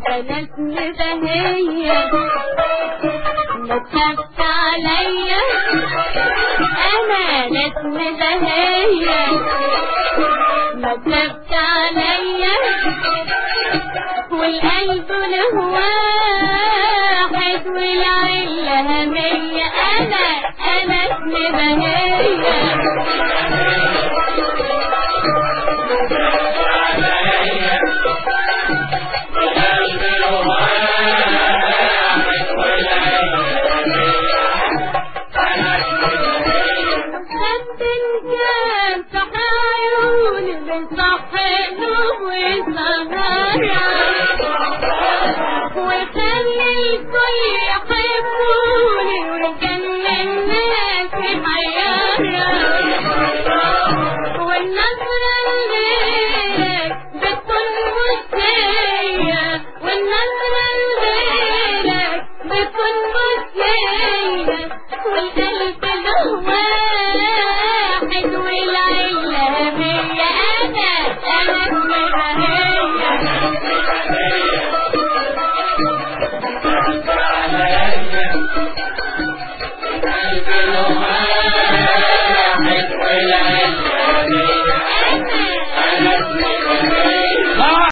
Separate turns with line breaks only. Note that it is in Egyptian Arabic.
انا اسمي بهية ما تخافش عليا انا انا اسمي بهية ما تخافش عليا والقلب له واحد والعيلة همية انا انا اسمي بهية خد الجام في عيوني بصح قلوب وسهرة وخلي الكل يحبوني ويجنن الناس محيرة والنظرة الليلك بتكون مسية والنظرة الليلك بتكون مسية والقلب له واحد والعيلة هي أنا أنا اسمها هي
واحد والعين